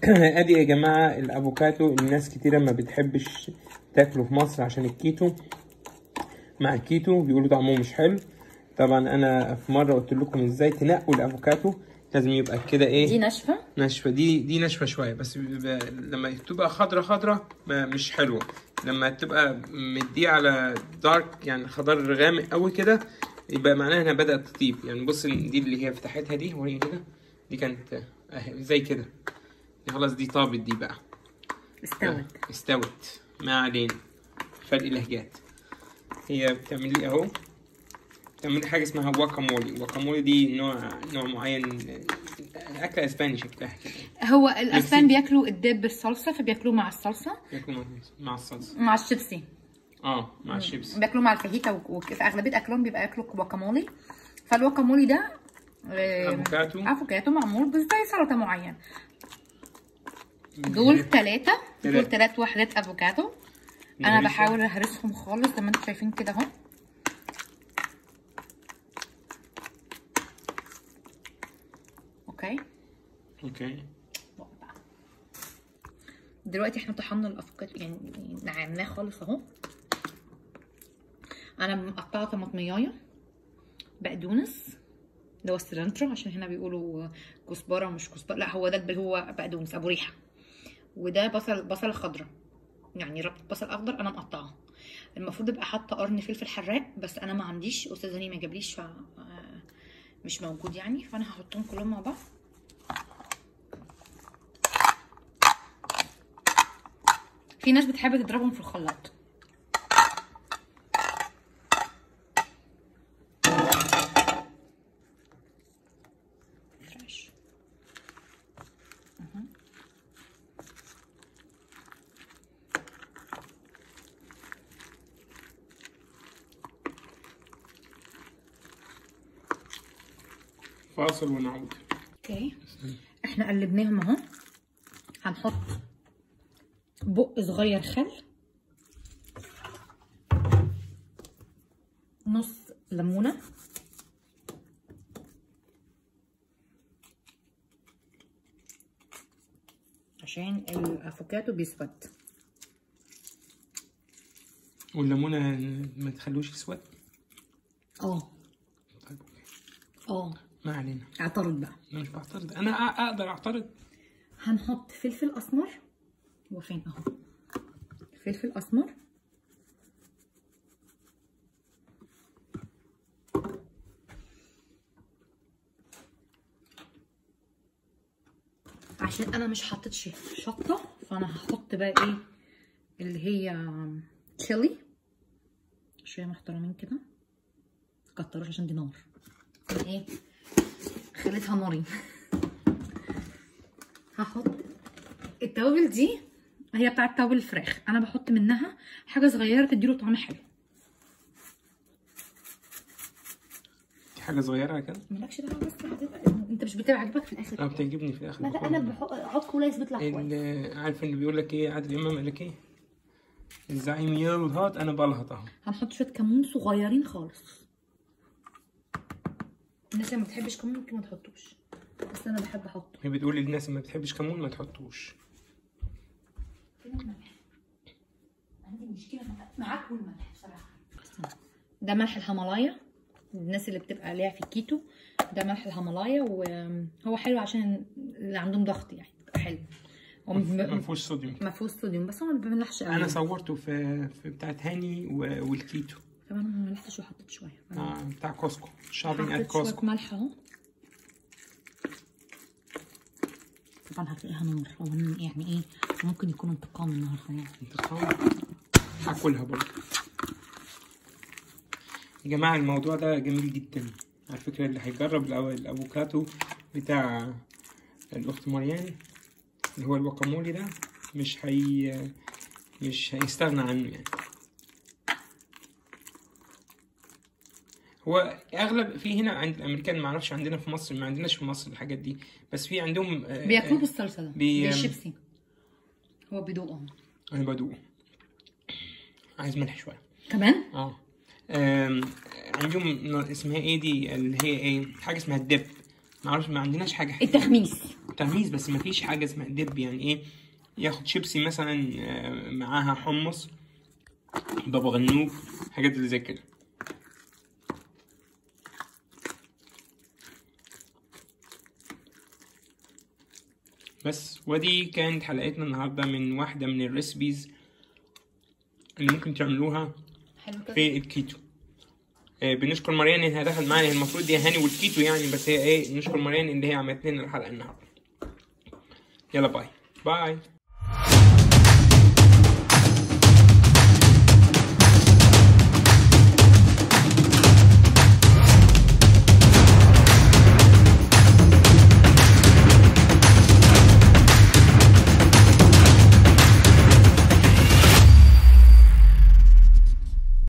ادي يا جماعه الافوكاتو الناس كتيره ما بتحبش تاكله في مصر عشان الكيتو مع الكيتو بيقولوا طعمه مش حلو طبعا انا في مره قلت لكم ازاي تنقوا الافوكاتو لازم يبقى كده ايه دي ناشفه ناشفه دي دي ناشفه شويه بس بيبقى لما تبقى خضره خضره ما- مش حلوه لما تبقى مديه على دارك يعني خضار غامق قوي كده يبقى معناها انها بدات تطيب يعني بص دي اللي هي فتحتها دي وهي كده دي كانت اهي زي كده دي خلاص دي طابت دي بقى استوت استوت ما علينا فرق لهجات هي بتعمل لي اهو بتعمل لي حاجه اسمها واكامولي واكامولي دي نوع نوع معين اكله اسباني شكلها كده هو الاسبان بياكلوا الدب بالصلصه فبياكلوه مع الصلصه ياكلوا مع- مع الصلصه مع الشيبسي اه مع الشيبس بياكلوه مع الفاهيتا وك- وك- في اغلبيه اكلهم بيبقى ياكلوا جواكامولي فالواكامولي ده آه، افوكاتو افوكاتو معمول بس زي سلطه معين دول ثلاثة دول تلاتة. ثلاث وحدات افوكادو انا نهرسهم. بحاول اهرسهم خالص زي ما انتم شايفين كده اهو اوكي اوكي دلوقتي احنا طحنا الافوكادو يعني نعمناه خالص اهو انا مقطعه طماطميايه بقدونس ده هو السلانترو عشان هنا بيقولوا كزبره ومش كزبره لا هو ده الب- هو بقدونس ابو ريحه وده بصل بصله خضراء يعني ربط بصل اخضر انا مقطعه المفروض ابقى حاطه قرن فلفل حراق بس انا ما عنديش استاذ هاني ما جابليش ف آه، مش موجود يعني فانا هحطهم كلهم مع بعض في ناس بتحب تضربهم في الخلاط فريش مهم. فاصل ونعود اوكي احنا قلبناهم اهو هنحط بق صغير خل نص ليمونه عشان الافوكاتو بيسود والليمونه ما تخلوش يسود اه طيب أوكي. اه ما علينا اعترض بقى انا مش بعترض انا أ- اقدر اعترض هنحط فلفل اسمر هو فين اهو فلفل اسمر عشان انا مش حطيت ش- شطه فانا هحط بقى ايه اللي هي تشيلي شويه محترمين كده كتروش عشان دي نار ايه خليتها ناري هحط التوابل دي هي بتاعت توابل الفراخ انا بحط منها حاجه صغيره تديله طعم حلو دي حاجه صغيره كده مالكش دعوه بس هتبقى انت مش بتبقى عاجبك في الاخر اه بتعجبني في الاخر لا لا انا بحط احط كولايس بيطلع كويس ال- عارف اللي بيقول لك ايه عادل امام قال لك ايه الزعيم يلهط انا بلهط اهو هنحط شويه كمون صغيرين خالص الناس اللي ما بتحبش كمون ممكن ما تحطوش بس انا بحب احطه هي بتقول للناس اللي ما بتحبش كمون ما تحطوش فين الملح عندي مشكله معاك والملح بصراحه ده ملح الهيمالايا الناس اللي بتبقى ليها في الكيتو ده ملح الهيمالايا وهو حلو عشان اللي عندهم ضغط يعني بيبقى حلو هو ما م- فيهوش صوديوم ما فيهوش صوديوم بس هو ما بيملحش قوي انا صورته في في بتاعت هاني و- والكيتو طب انا ما ملحتش وحطيت شويه فأنا آه بتاع كوسكو شوبينج ات حطيت شويه كوسكو ملح اهو طبعا هتلاقيها نار هو يعني ايه ممكن يكون انتقام النهارده يعني انتقام هاكلها برضه يا جماعة الموضوع ده جميل جدا على فكرة اللي هيجرب الأو- الأفوكاتو بتاع الأخت مريان اللي هو الواكامولي ده مش هي مش هيستغنى عنه يعني هو اغلب في هنا عند الامريكان ما اعرفش عندنا في مصر ما عندناش في مصر الحاجات دي بس في عندهم آه، بياكلوه آه، بالصلصه ده بي- زي الشيبسي هو بيدوقهم انا بدوقه عايز ملح شويه كمان اه آم، عندهم نوع- اسمها ايه دي اللي هي ايه حاجه اسمها الدب معرفش ما عندناش حاجه التخميس تغميس بس ما فيش حاجه اسمها دب يعني ايه ياخد شيبسي مثلا آه، معاها حمص بابا غنوج حاجات اللي زي كده بس ودي كانت حلقتنا النهارده من واحده من الريسبيز اللي ممكن تعملوها حلو كده في الكيتو آه، بنشكر مريان انها دخلت معانا هي المفروض دي هاني والكيتو يعني بس هي ايه نشكر مريان ان هي عملت لنا الحلقه النهارده يلا باي باي